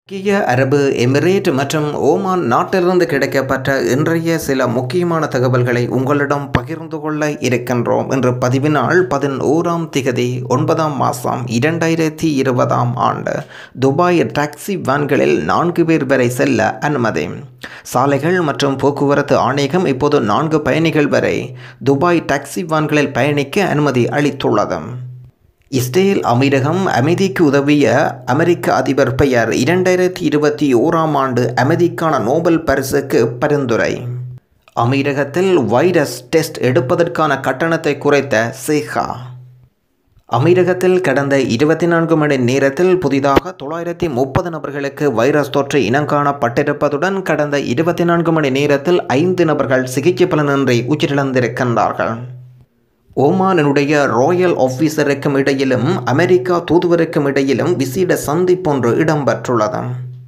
ஐக்கிய அரபு எமிரேட் மற்றும் ஓமான் நாட்டிலிருந்து கிடைக்கப்பட்ட இன்றைய சில முக்கியமான தகவல்களை உங்களிடம் பகிர்ந்து கொள்ள இருக்கின்றோம் இன்று பதிவினால் பதினோராம் திகதி ஒன்பதாம் மாதம் இரண்டாயிரத்தி இருபதாம் ஆண்டு துபாய் டாக்ஸி வேன்களில் நான்கு பேர் வரை செல்ல அனுமதி சாலைகள் மற்றும் போக்குவரத்து ஆணையகம் இப்போது நான்கு பயணிகள் வரை துபாய் டாக்ஸி வேன்களில் பயணிக்க அனுமதி அளித்துள்ளது இஸ்ரேல் அமீரகம் அமைதிக்கு உதவிய அமெரிக்க அதிபர் பெயர் இரண்டாயிரத்தி இருபத்தி ஓராம் ஆண்டு அமைதிக்கான நோபல் பரிசுக்கு பரிந்துரை அமீரகத்தில் வைரஸ் டெஸ்ட் எடுப்பதற்கான கட்டணத்தை குறைத்த சேகா அமீரகத்தில் கடந்த இருபத்தி நான்கு மணி நேரத்தில் புதிதாக தொள்ளாயிரத்தி முப்பது நபர்களுக்கு வைரஸ் தொற்று இனங்காணப்பட்டிருப்பதுடன் கடந்த இருபத்தி நான்கு மணி நேரத்தில் ஐந்து நபர்கள் சிகிச்சை பலனின்றி உயிரிழந்திருக்கின்றார்கள் ஓமானினுடைய ராயல் ஆஃபீஸருக்கும் இடையிலும் அமெரிக்கா தூதுவருக்கும் இடையிலும் விசேட சந்திப்பொன்று இடம்பெற்றுள்ளது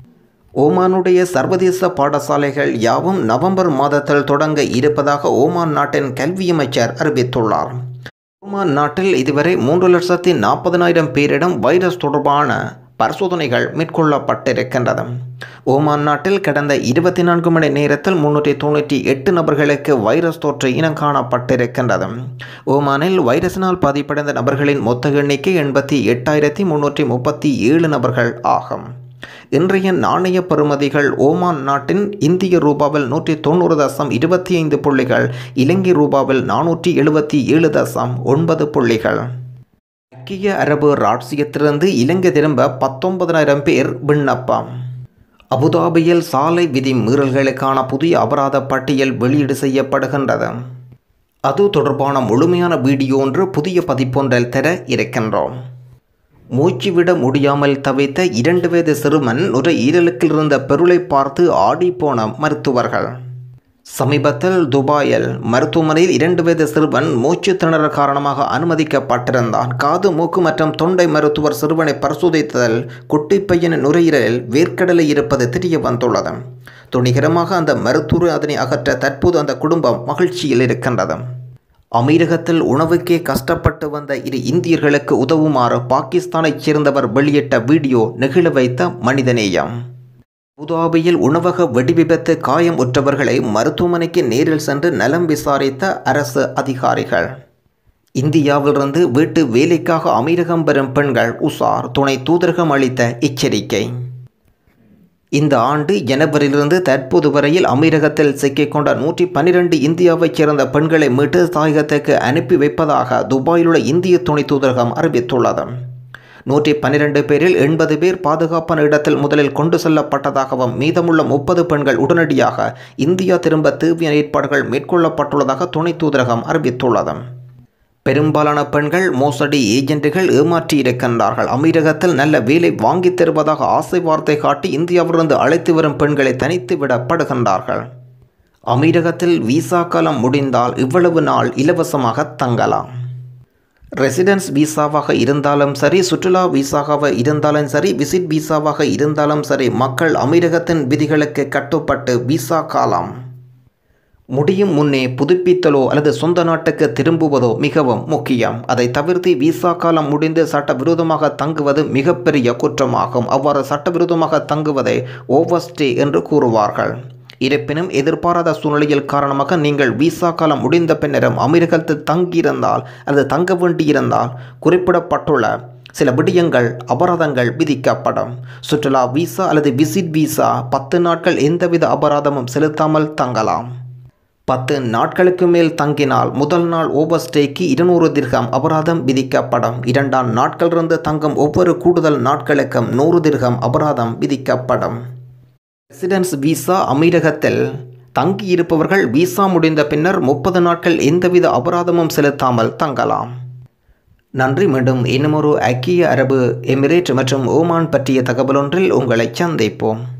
ஓமானுடைய சர்வதேச பாடசாலைகள் யாவும் நவம்பர் மாதத்தில் தொடங்க இருப்பதாக ஓமான் நாட்டின் கல்வி அமைச்சர் அறிவித்துள்ளார் ஓமான் நாட்டில் இதுவரை மூன்று லட்சத்தி நாற்பதனாயிரம் பேரிடம் வைரஸ் தொடர்பான பரிசோதனைகள் மேற்கொள்ளப்பட்டிருக்கின்றது ஓமான் நாட்டில் கடந்த இருபத்தி நான்கு மணி நேரத்தில் முன்னூற்றி தொண்ணூற்றி எட்டு நபர்களுக்கு வைரஸ் தொற்று இனம் காணப்பட்டிருக்கின்றது ஓமானில் வைரஸினால் பாதிப்படைந்த நபர்களின் மொத்த எண்ணிக்கை எண்பத்தி எட்டாயிரத்தி முன்னூற்றி முப்பத்தி ஏழு நபர்கள் ஆகும் இன்றைய நாணய பெறுமதிகள் ஓமான் நாட்டின் இந்திய ரூபாவில் நூற்றி தொண்ணூறு தசம் இருபத்தி ஐந்து புள்ளிகள் இலங்கை ரூபாவில் நானூற்றி எழுபத்தி ஏழு தசம் ஒன்பது புள்ளிகள் ஐக்கிய அரபு ராட்சியத்திலிருந்து இலங்கை திரும்ப பத்தொன்பதாயிரம் பேர் விண்ணப்பம் அபுதாபியில் சாலை விதி மீறல்களுக்கான புதிய அபராத பட்டியல் வெளியீடு செய்யப்படுகின்றது அது தொடர்பான முழுமையான வீடியோ ஒன்று புதிய பதிப்பொன்றில் தர இருக்கின்றோம் மூச்சுவிட முடியாமல் தவித்த இரண்டு வயது சிறுவன் ஒரு ஈரலுக்கில் இருந்த பெருளை பார்த்து ஆடிப்போன மருத்துவர்கள் சமீபத்தில் துபாயில் மருத்துவமனையில் இரண்டு வயது சிறுவன் மூச்சு திணறல் காரணமாக அனுமதிக்கப்பட்டிருந்தான் காது மூக்கு மற்றும் தொண்டை மருத்துவர் சிறுவனை பரிசோதித்ததில் குட்டிப்பையனின் நுரையீரலில் வேர்க்கடலை இருப்பது தெரிய வந்துள்ளது துணிகரமாக அந்த மருத்துவர் அதனை அகற்ற தற்போது அந்த குடும்பம் மகிழ்ச்சியில் இருக்கின்றது அமீரகத்தில் உணவுக்கே கஷ்டப்பட்டு வந்த இரு இந்தியர்களுக்கு உதவுமாறு பாகிஸ்தானைச் சேர்ந்தவர் வெளியிட்ட வீடியோ நெகிழ வைத்த மனிதநேயம் அபுதாபியில் உணவக வெடிவிபத்து காயம் உற்றவர்களை மருத்துவமனைக்கு நேரில் சென்று நலம் விசாரித்த அரசு அதிகாரிகள் இந்தியாவிலிருந்து வீட்டு வேலைக்காக அமீரகம் பெறும் பெண்கள் உசார் துணை தூதரகம் அளித்த எச்சரிக்கை இந்த ஆண்டு ஜனவரியிலிருந்து தற்போது வரையில் அமீரகத்தில் சிக்கிக்கொண்ட நூற்றி பன்னிரண்டு இந்தியாவைச் சேர்ந்த பெண்களை மீட்டு தாயகத்துக்கு அனுப்பி வைப்பதாக துபாயில் உள்ள இந்திய துணை தூதரகம் அறிவித்துள்ளது நூற்றி பன்னிரண்டு பேரில் எண்பது பேர் பாதுகாப்பான இடத்தில் முதலில் கொண்டு செல்லப்பட்டதாகவும் மீதமுள்ள முப்பது பெண்கள் உடனடியாக இந்தியா திரும்ப தீவிர ஏற்பாடுகள் மேற்கொள்ளப்பட்டுள்ளதாக துணை தூதரகம் அறிவித்துள்ளது பெரும்பாலான பெண்கள் மோசடி ஏஜென்ட்டுகள் ஏமாற்றி இருக்கின்றார்கள் அமீரகத்தில் நல்ல வேலை வாங்கி தருவதாக ஆசை வார்த்தை காட்டி இந்தியாவிலிருந்து அழைத்து வரும் பெண்களை தனித்து விடப்படுகின்றார்கள் அமீரகத்தில் விசா காலம் முடிந்தால் இவ்வளவு நாள் இலவசமாக தங்கலாம் ரெசிடென்ஸ் விசாவாக இருந்தாலும் சரி சுற்றுலா விசாவாக இருந்தாலும் சரி விசிட் விசாவாக இருந்தாலும் சரி மக்கள் அமீரகத்தின் விதிகளுக்கு கட்டுப்பட்டு விசா காலம் முடியும் முன்னே புதுப்பித்தலோ அல்லது சொந்த நாட்டுக்கு திரும்புவதோ மிகவும் முக்கியம் அதை தவிர்த்து விசா காலம் முடிந்து சட்டவிரோதமாக தங்குவது மிகப்பெரிய குற்றமாகும் அவ்வாறு சட்டவிரோதமாக தங்குவதை ஓவர்ஸ்டே என்று கூறுவார்கள் இருப்பினும் எதிர்பாராத சூழ்நிலையில் காரணமாக நீங்கள் விசா காலம் முடிந்த பின்னரும் அமீரகத்தில் தங்கியிருந்தால் அல்லது தங்க வேண்டியிருந்தால் குறிப்பிடப்பட்டுள்ள சில விடயங்கள் அபராதங்கள் விதிக்கப்படும் சுற்றுலா விசா அல்லது விசிட் விசா பத்து நாட்கள் எந்தவித அபராதமும் செலுத்தாமல் தங்கலாம் பத்து நாட்களுக்கு மேல் தங்கினால் முதல் நாள் ஓவர்ஸ்டேக்கு இருநூறு திர்கம் அபராதம் விதிக்கப்படும் இரண்டாம் நாட்களிலிருந்து தங்கும் ஒவ்வொரு கூடுதல் நாட்களுக்கும் நூறு திர்கம் அபராதம் விதிக்கப்படும் ரெசிடென்ஸ் விசா அமீரகத்தில் தங்கியிருப்பவர்கள் விசா முடிந்த பின்னர் முப்பது நாட்கள் எந்தவித அபராதமும் செலுத்தாமல் தங்கலாம் நன்றி மீண்டும் இன்னுமொரு ஐக்கிய அரபு எமிரேட் மற்றும் ஓமான் பற்றிய தகவலொன்றில் உங்களை சந்திப்போம்